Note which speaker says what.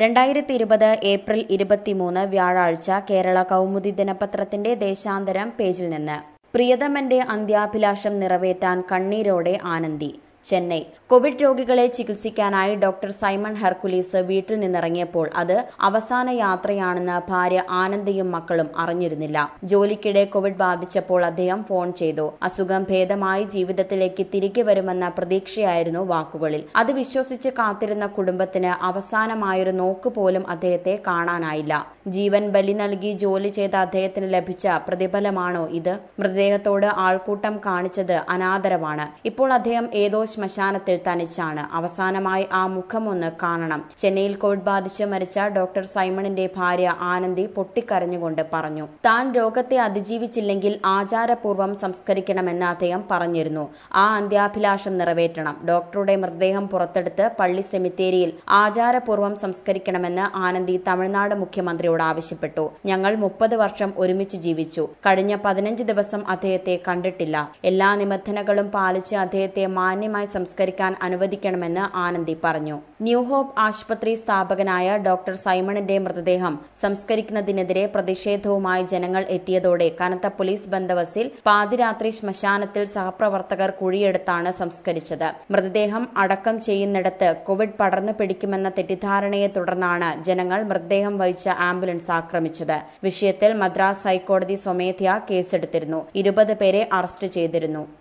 Speaker 1: രണ്ടായിരത്തി ഇരുപത് ഏപ്രിൽ ഇരുപത്തിമൂന്ന് വ്യാഴാഴ്ച കേരള കൗമുദി ദിനപത്രത്തിന്റെ ദേശാന്തരം പേജിൽ നിന്ന് പ്രിയതമന്റെ അന്ത്യാഭിലാഷം നിറവേറ്റാൻ കണ്ണീരോടെ ആനന്ദി ചെന്നൈ കോവിഡ് രോഗികളെ ചികിത്സിക്കാനായി ഡോക്ടർ സൈമൺ ഹെർക്കുലീസ് വീട്ടിൽ നിന്നിറങ്ങിയപ്പോൾ അത് അവസാന യാത്രയാണെന്ന് ഭാര്യ ആനന്ദയും മക്കളും അറിഞ്ഞിരുന്നില്ല ജോലിക്കിടെ കോവിഡ് ബാധിച്ചപ്പോൾ അദ്ദേഹം ഫോൺ ചെയ്തു അസുഖം ഭേദമായി ജീവിതത്തിലേക്ക് തിരികെ വരുമെന്ന പ്രതീക്ഷയായിരുന്നു വാക്കുകളിൽ അത് വിശ്വസിച്ച് കാത്തിരുന്ന കുടുംബത്തിന് അവസാനമായൊരു നോക്ക് പോലും അദ്ദേഹത്തെ കാണാനായില്ല ജീവൻ ബലി നൽകി ജോലി ചെയ്ത അദ്ദേഹത്തിന് ലഭിച്ച പ്രതിഫലമാണോ ഇത് മൃതദേഹത്തോട് ആൾക്കൂട്ടം കാണിച്ചത് അനാദരവാണ് ഇപ്പോൾ അദ്ദേഹം ഏതോ ശ്മശാനത്തിൽ തനിച്ചാണ് അവസാനമായി ആ മുഖമൊന്ന് കാണണം ചെന്നൈയിൽ കോവിഡ് ബാധിച്ച് മരിച്ച ഡോക്ടർ സൈമണിന്റെ ഭാര്യ ആനന്ദി പൊട്ടിക്കരഞ്ഞുകൊണ്ട് പറഞ്ഞു താൻ രോഗത്തെ അതിജീവിച്ചില്ലെങ്കിൽ ആചാരപൂർവ്വം സംസ്കരിക്കണമെന്ന് അദ്ദേഹം പറഞ്ഞിരുന്നു ആ അന്ത്യാഭിലാഷം നിറവേറ്റണം ഡോക്ടറുടെ മൃതദേഹം പുറത്തെടുത്ത് പള്ളി സെമിത്തേരിയിൽ ആചാരപൂർവ്വം സംസ്കരിക്കണമെന്ന് ആനന്ദി തമിഴ്നാട് മുഖ്യമന്ത്രിയോട് ആവശ്യപ്പെട്ടു ഞങ്ങൾ മുപ്പത് വർഷം ഒരുമിച്ച് ജീവിച്ചു കഴിഞ്ഞ പതിനഞ്ച് ദിവസം അദ്ദേഹത്തെ കണ്ടിട്ടില്ല എല്ലാ നിബന്ധനകളും പാലിച്ച് അദ്ദേഹത്തെ മാന്യമായി സംസ്കരിക്കാൻ അനുവദിക്കണമെന്ന് ആനന്ദി പറഞ്ഞു ന്യൂ ഹോപ്പ് ആശുപത്രി സ്ഥാപകനായ ഡോക്ടർ സൈമണിന്റെ മൃതദേഹം സംസ്കരിക്കുന്നതിനെതിരെ പ്രതിഷേധവുമായി ജനങ്ങൾ എത്തിയതോടെ കനത്ത പോലീസ് ബന്ദവസിൽ പാതിരാത്രി ശ്മശാനത്തിൽ സഹപ്രവർത്തകർ കുഴിയെടുത്താണ് സംസ്കരിച്ചത് മൃതദേഹം അടക്കം ചെയ്യുന്നിടത്ത് കോവിഡ് പടർന്നു പിടിക്കുമെന്ന തെറ്റിദ്ധാരണയെ തുടർന്നാണ് ജനങ്ങൾ മൃതദേഹം വഹിച്ച ആംബുലൻസ് ആക്രമിച്ചത് വിഷയത്തിൽ മദ്രാസ് ഹൈക്കോടതി സ്വമേധയാ കേസെടുത്തിരുന്നു ഇരുപത് പേരെ അറസ്റ്റ് ചെയ്തിരുന്നു